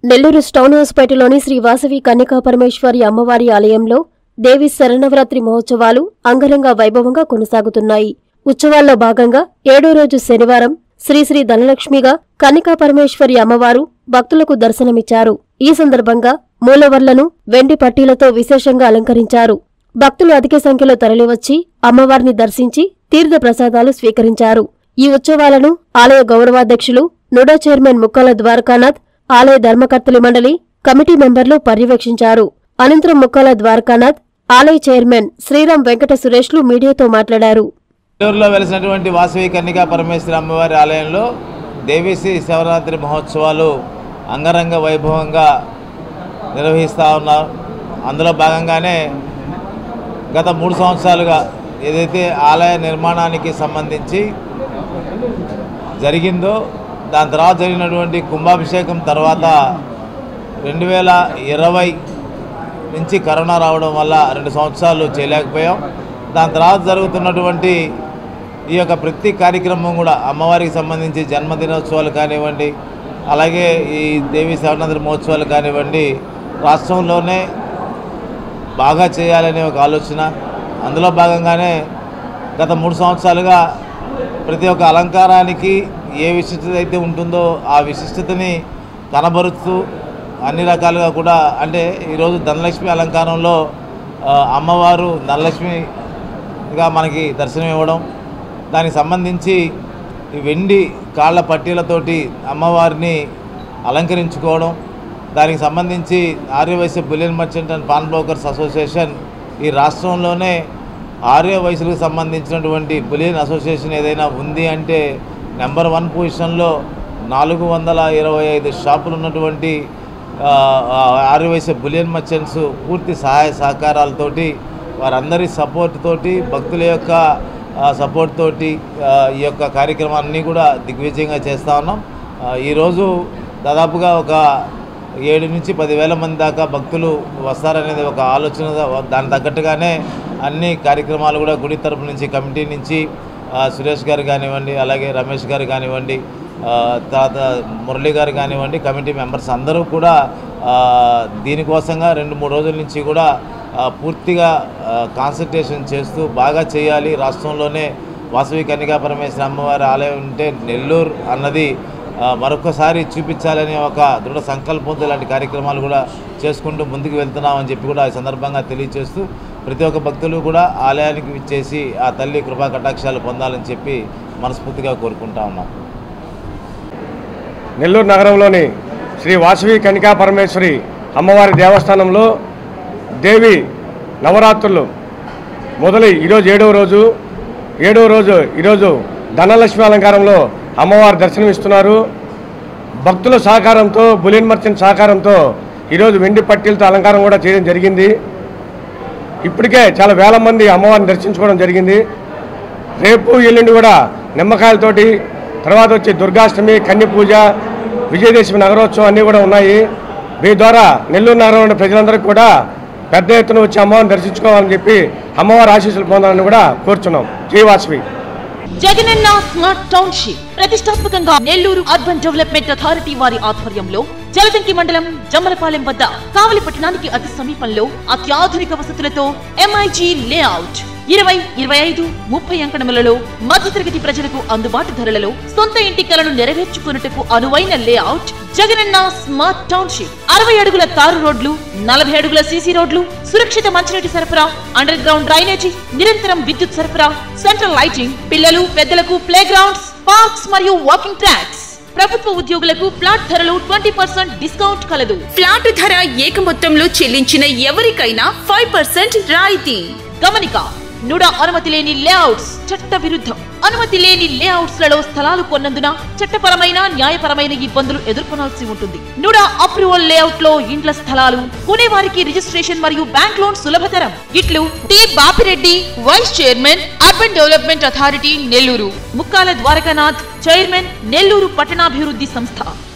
నెల్లూరు స్టౌన్ హాస్పిటల్లోని శ్రీ వాసవి కన్యకా పరమేశ్వరి అమ్మవారి ఆలయంలో దేవి శరణవరాత్రి మహోత్సవాలు అంగరంగ వైభవంగా కొనసాగుతున్నాయి ఉత్సవాల్లో భాగంగా ఏడో రోజు శనివారం శ్రీ శ్రీ ధనలక్ష్మిగా కన్యకా పరమేశ్వరి అమ్మవారు భక్తులకు దర్శనమిచ్చారు ఈ సందర్భంగా మూలవర్లను వెండి పట్టీలతో విశేషంగా అలంకరించారు భక్తులు అధిక సంఖ్యలో తరలివచ్చి అమ్మవారిని దర్శించి తీర్థ ప్రసాదాలు స్వీకరించారు ఈ ఉత్సవాలను ఆలయ గౌరవాధ్యక్షులు నుడా చైర్మన్ ముక్కల ద్వారకానాథ్ ఆలయ ధర్మకర్తలి మండలి కమిటీ మెంబర్లు పర్యవేక్షించారు అనంతరం ముక్కల ద్వారకానాథ్ ఆలయ చైర్మన్ శ్రీరామ్ వెంకట సురేష్లు మీడియాతో మాట్లాడారు నెల్లూరులో వెలిసినటువంటి వాసవి కన్నికా పరమేశ్వరి అమ్మవారి ఆలయంలో దేవీశ్రీ శివరాత్రి మహోత్సవాలు అంగరంగ వైభవంగా నిర్వహిస్తూ ఉన్నారు అందులో భాగంగానే గత మూడు సంవత్సరాలుగా ఏదైతే ఆలయ నిర్మాణానికి సంబంధించి జరిగిందో దాని తర్వాత జరిగినటువంటి కుంభాభిషేకం తర్వాత రెండు వేల ఇరవై నుంచి కరోనా రావడం వల్ల రెండు సంవత్సరాలు చేయలేకపోయాం దాని తర్వాత జరుగుతున్నటువంటి ఈ యొక్క ప్రతి కార్యక్రమం కూడా అమ్మవారికి సంబంధించి జన్మదినోత్సవాలు కానివ్వండి అలాగే ఈ దేవి శవనద్రి మహోత్సవాలు కానివ్వండి రాష్ట్రంలోనే బాగా చేయాలనే ఒక ఆలోచన అందులో భాగంగానే గత మూడు సంవత్సరాలుగా ప్రతి ఒక్క అలంకారానికి ఏ విశిష్టత అయితే ఉంటుందో ఆ విశిష్టతని కనబరుస్తూ అన్ని రకాలుగా కూడా అంటే ఈరోజు ధనలక్ష్మి అలంకారంలో ఆ, అమ్మవారు ధనలక్ష్మిగా మనకి దర్శనం ఇవ్వడం దానికి సంబంధించి ఈ వెండి కాళ్ళ పట్టీలతోటి అమ్మవారిని అలంకరించుకోవడం దానికి సంబంధించి Arya Vysya bullion merchant and pawn brokers association ఈ రాష్ట్రంలోనే ఆర్య వయసులకు సంబంధించినటువంటి బులియన్ అసోసియేషన్ ఏదైనా ఉంది అంటే నెంబర్ వన్ పొజిషన్లో నాలుగు వందల ఇరవై ఐదు షాపులు ఉన్నటువంటి ఆ, ఆ, ఆర్యవైశ్య బులియన్ మర్చెంట్స్ పూర్తి సహాయ సహకారాలతోటి వారందరి సపోర్ట్ తోటి భక్తుల యొక్క ఆ, సపోర్ట్ తోటి ఆ, ఈ యొక్క కార్యక్రమాన్ని కూడా దిగ్విజయంగా చేస్తూ ఉన్నాం ఆ, ఈరోజు దాదాపుగా ఒక ఏడు నుంచి పదివేల మంది దాకా భక్తులు వస్తారనేది ఒక ఆలోచన దాని తగ్గట్టుగానే అన్ని కార్యక్రమాలు కూడా గుడి తరపు నుంచి కమిటీ నుంచి ఆ, సురేష్ గారు కానివ్వండి అలాగే రమేష్ గారు కానివ్వండి ఆ, తర్వాత మురళి గారు కానివ్వండి కమిటీ మెంబర్స్ అందరూ కూడా ఆ, దీనికోసంగా రెండు మూడు రోజుల నుంచి కూడా ఆ, పూర్తిగా కాన్సన్ట్రేషన్ చేస్తూ బాగా చేయాలి రాష్ట్రంలోనే వాసవి కన్నికా పరమేశ్వర అమ్మవారి ఆలయం ఉంటే నెల్లూరు అన్నది ఆ, మరొకసారి చూపించాలనే ఒక దృఢ సంకల్పంతో ఇలాంటి కార్యక్రమాలు కూడా చేసుకుంటూ ముందుకు వెళ్తున్నామని చెప్పి కూడా ఈ సందర్భంగా తెలియజేస్తూ ప్రతి ఒక్క భక్తులు కూడా ఆలయానికి విచ్చేసి ఆ తల్లి కృపా కటాక్షాలు పొందాలని చెప్పి మనస్ఫూర్తిగా కోరుకుంటా ఉన్నాం నెల్లూరు నగరంలోని శ్రీ వాసవి కనికా పరమేశ్వరి అమ్మవారి దేవస్థానంలో దేవి నవరాత్రులు మొదలై ఈరోజు ఏడవ రోజు ఏడవ రోజు ఈరోజు ధనలక్ష్మి అలంకారంలో అమ్మవారి దర్శనం ఇస్తున్నారు భక్తుల సహకారంతో బులియన్ మర్చెంట్ సహకారంతో ఈరోజు వెండి పట్టీలతో అలంకారం కూడా చేయడం జరిగింది ఇప్పటికే చాలా వేల మంది అమ్మవారిని దర్శించుకోవడం జరిగింది రేపు ఎల్లుండి కూడా నిమ్మకాయలతోటి తర్వాత వచ్చి దుర్గాష్టమి కన్ని పూజ విజయదశమి నగరోత్సవం అన్నీ కూడా ఉన్నాయి మీ ద్వారా నెల్లూరు నగరంలో ఉన్న ప్రజలందరికీ కూడా పెద్ద ఎత్తున వచ్చి అమ్మవారిని దర్శించుకోవాలని చెప్పి అమ్మవారి ఆశీస్సులు పొందాలని కూడా కోరుచున్నాం జయవాసవి జగనన్న స్మార్ట్ టౌన్షిప్ ప్రతిష్టాత్మకంగా నెల్లూరు అర్బన్ డెవలప్మెంట్ అథారిటీ వారి ఆధ్వర్యంలో జలదంకి మండలం జమ్మలపాలెం వద్ద కావలి పట్టణానికి అతి సమీపంలో అత్యాధునిక వసతులతో ఎంఐజీ లేఅవుట్ ఇరవై ఇరవై ఐదు ముప్పై అంకణములలో మధ్యతరగతి ప్రజలకు అందుబాటు ధరలలో సొంత ఇంటి కలను నెరవేర్చుకున్నట్టుకు అనువైన లేఅవుట్ జగనన్న స్మార్ట్ టౌన్షిప్ అరవై అడుగుల తారు రోడ్లు నలభై అడుగుల సీసీ రోడ్లు సురక్షిత మంచినీటి సరఫరా అండర్ గ్రౌండ్ డ్రైనేజీ నిరంతరం విద్యుత్ సరఫరా సెంట్రల్ లైటింగ్ పిల్లలు పెద్దలకు ప్లే గ్రౌండ్స్ పార్క్స్ మరియు వాకింగ్ ట్రాక్స్ ప్రభుత్వ ఉద్యోగులకు ప్లాట్ ధరలు ట్వంటీ పర్సెంట్ డిస్కౌంట్ కలదు ఫ్లాట్ ధర ఏక మొత్తంలో చెల్లించిన ఎవరికైనా ఫైవ్ పర్సెంట్ రాయితీ గమనిక నుడా అనుమతి లేని లేఅవుట్స్ చట్ట విరుద్ధం అనుమతి లేని లేఅవుట్స్ లలో స్థలాలు కొన్నందున చట్టపరమైన న్యాయపరమైన ఇబ్బందులు ఎదుర్కొనాల్సి ఉంటుంది నుడా అప్రూవల్ లేఅవుట్ లో ఇండ్ల స్థలాలు కొనేవారికి రిజిస్ట్రేషన్ మరియు బ్యాంక్ లోన్ సులభతరం ఇట్లు T Bapireddy vice chairman urban development authority Nellore Mukkala Dwarakanath chairman Nellore పట్టణాభివృద్ధి సంస్థ